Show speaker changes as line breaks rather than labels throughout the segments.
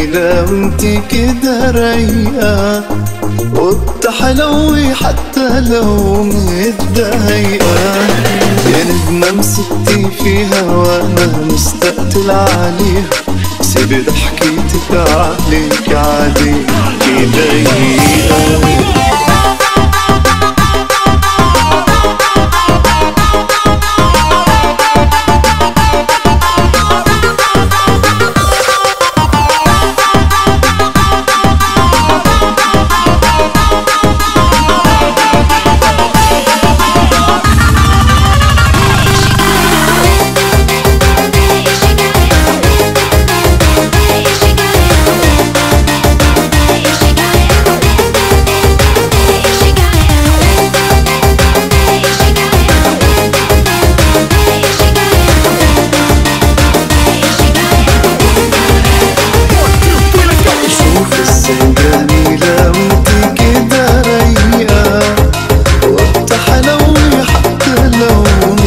جميلة وانت كده رايقة وبتحلوي حتى لو متضايقة يا نجمة مسكتي فيها وانا مستقتل عليها سيبي ضحكتك عليك عليك ضيقة شوف ازاي جميلة وانت كده رايقة وبتحلوي حتى لو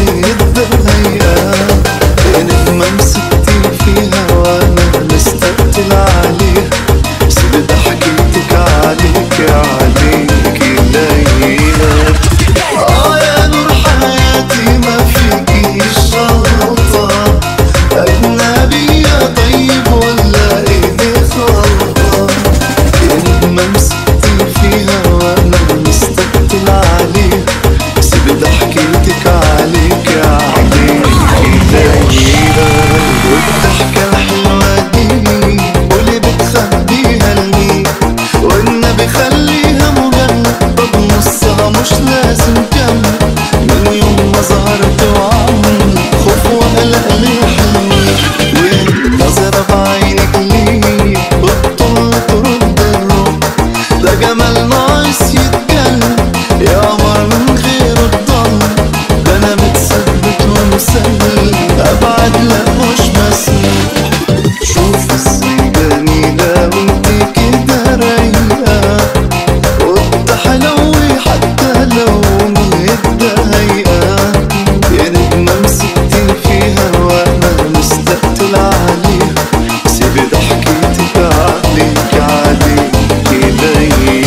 متضايقة يا نجمة مسكتي فيها وانا مستقتل عليها سيبي ضحكتك عليك عليك ضيقة اه يا نور حياتي ما فيكيش غلطة أجنبية طيب ولا إيدي خلطة يا نجمة مسكتي فيها وأنا مستقتل عليها سيبي ضحكتك عليك عليك دايرة والضحكة الحلوة دي واللي بتخبيها لمين والنبي خليها مجرد طب نصها مش لازم كمل من يوم ما ظهرت وعمل خوف وقلق للحلم ونظرة بعينك ليه بتطل ترد الروح ده جمال ناقص يتكلم يا قمر من غير الضل ده انا متثبت ومسلم ابعد لا مش مسموح شوف ازاي جميلة وانت كده رايقة وبتحلوي حتى لو متضايقة يا نجمة مسكتي فيها وانا مستقتل عليها سيبي ضحكتك عليك عليك ضيقة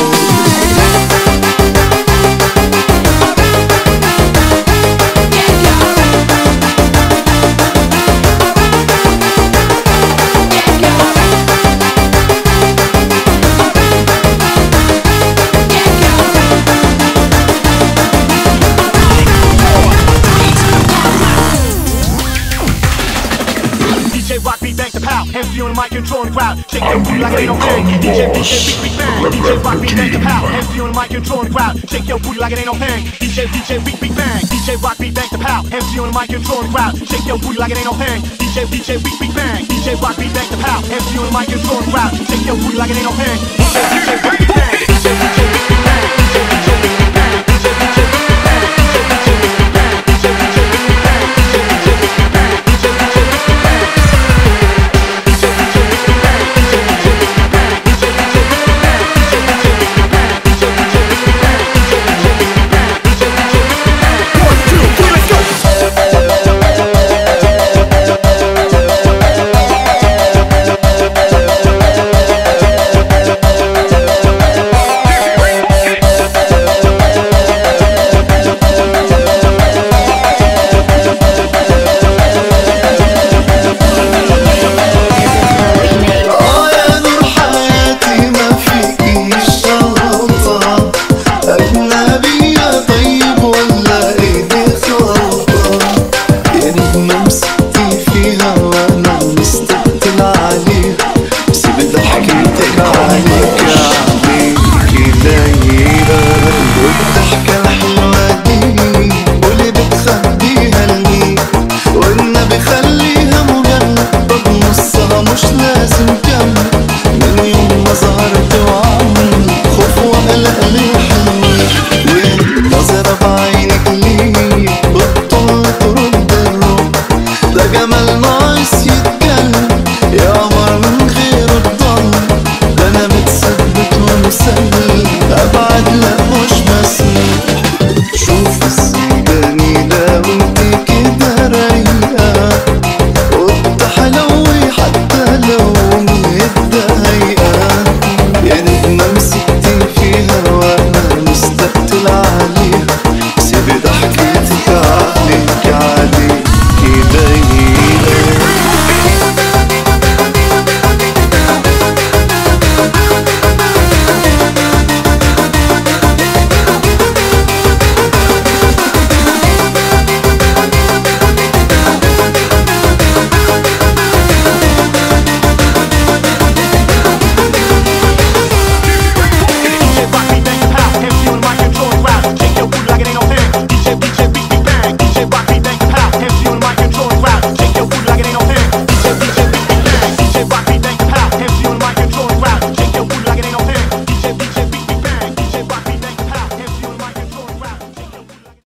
DJ Rock beat back the pow. MC on the mic controlling the crowd. Shake your booty like it ain't no thing. DJ DJ Big Big Bang. DJ Rock beat back the pow. MC on the mic controlling the crowd. Shake your booty like it ain't no thing. DJ DJ Big Big Bang. DJ Rock beat back the pow. MC on the mic controlling the crowd. Shake your booty like it ain't no thing. DJ DJ Big Big Bang. DJ Rock beat back the pow. MC on the mic controlling the crowd. Shake your booty like it ain't no thing. DJ DJ Big Big Bang. DJ DJ Big Big Bang. DJ DJ Big Big Bang. DJ DJ Big Big Bang. DJ DJ Big Big Bang. DJ DJ Big Big Bang. DJ DJ Big Big Bang. DJ DJ Big Big Bang.
اه يا نور حياتي ما فيكيش غلطة أجنبية طيب ولا إيدي خلطة يا نجمة مسكتي فيها وأنا مستقتل عليها سيبي ضحكتك عليك عليك دايرة والضحكة الحلوة دي واللي بتخبيها لمين والنبي خليها مجرد طب نصها مش لازم كمل من يوم ما ظهرت وعمل خوف وقلق للحلم ونظرة بعينك ليه بتطل ترد الروح ده جمال ناقص يتكلم يا قمر من غير الضل ده انا متثبت ومسلم ابعد